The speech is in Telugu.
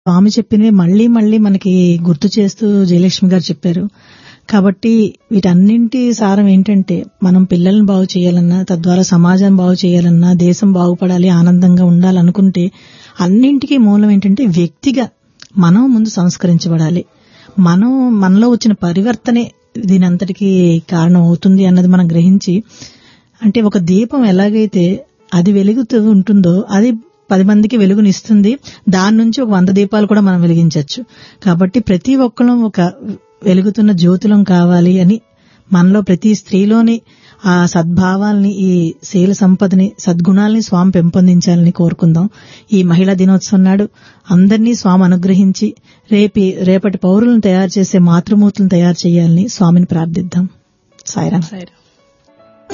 స్వామి చెప్పినవి మళ్ళీ మళ్ళీ మనకి గుర్తు చేస్తూ జయలక్ష్మి గారు చెప్పారు కాబట్టి వీటన్నింటి సారం ఏంటంటే మనం పిల్లల్ని బాగు చేయాలన్నా తద్వారా సమాజం బాగు చేయాలన్నా దేశం బాగుపడాలి ఆనందంగా ఉండాలనుకుంటే అన్నింటికీ మూలం ఏంటంటే వ్యక్తిగా మనం ముందు సంస్కరించబడాలి మనం మనలో వచ్చిన పరివర్తనే దీని అంతటికి కారణం అవుతుంది అన్నది మనం గ్రహించి అంటే ఒక దీపం ఎలాగైతే అది వెలుగుతూ ఉంటుందో అది పది మందికి వెలుగునిస్తుంది దాని నుంచి ఒక వంద దీపాలు కూడా మనం వెలిగించవచ్చు కాబట్టి ప్రతి ఒక్కరం ఒక వెలుగుతున్న జ్యోతులం కావాలి అని మనలో ప్రతి స్త్రీలోని ఆ సద్భావాల్ని ఈ శీల సంపదని సద్గుణాల్ని స్వామి పెంపొందించాలని కోరుకుందాం ఈ మహిళా దినోత్సవం నాడు అందరినీ స్వామి అనుగ్రహించి రేపి రేపటి పౌరులను తయారు చేసే మాతృమూర్తులను తయారు చేయాలని స్వామిని ప్రార్థిద్దాం సాయిరాం సరే